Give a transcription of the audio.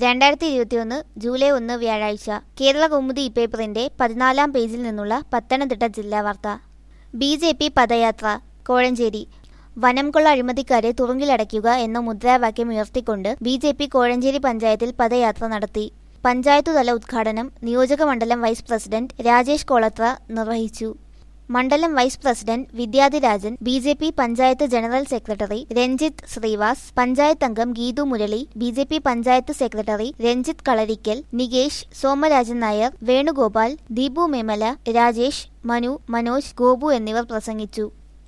രണ്ടായിരത്തി ഇരുപത്തിയൊന്ന് ജൂലൈ ഒന്ന് വ്യാഴാഴ്ച കേരള കൗമുദി ഇപ്പേപ്പറിന്റെ പതിനാലാം പേജിൽ നിന്നുള്ള പത്തനംതിട്ട ജില്ലാ വാർത്ത B J P padayatra Kozhencherry വനംകൊള്ള അഴിമതിക്കാരെ തുറുങ്കിലടയ്ക്കുക എന്ന മുദ്രാവാക്യം ഉയർത്തിക്കൊണ്ട് ബി ജെ പി കോഴഞ്ചേരി പഞ്ചായത്തിൽ പദയാത്ര നടത്തി പഞ്ചായത്തുതല ഉദ്ഘാടനം നിയോജക മണ്ഡലം വൈസ് പ്രസിഡന്റ് രാജേഷ് കോളത്ര നിർവഹിച്ചു മണ്ഡലം vice president Vidyadhirajan B J P panchayat general secretary Ranjith Sreevas panchayat അംഗം Geethu Murali B J P panchayat secretary Ranjith Kalarikkal Nikesh Somarajan Nair Venugopal Deepu Memala Rajesh Manu Manoj Gopu എന്നിവർ പ്രസംഗിച്ചു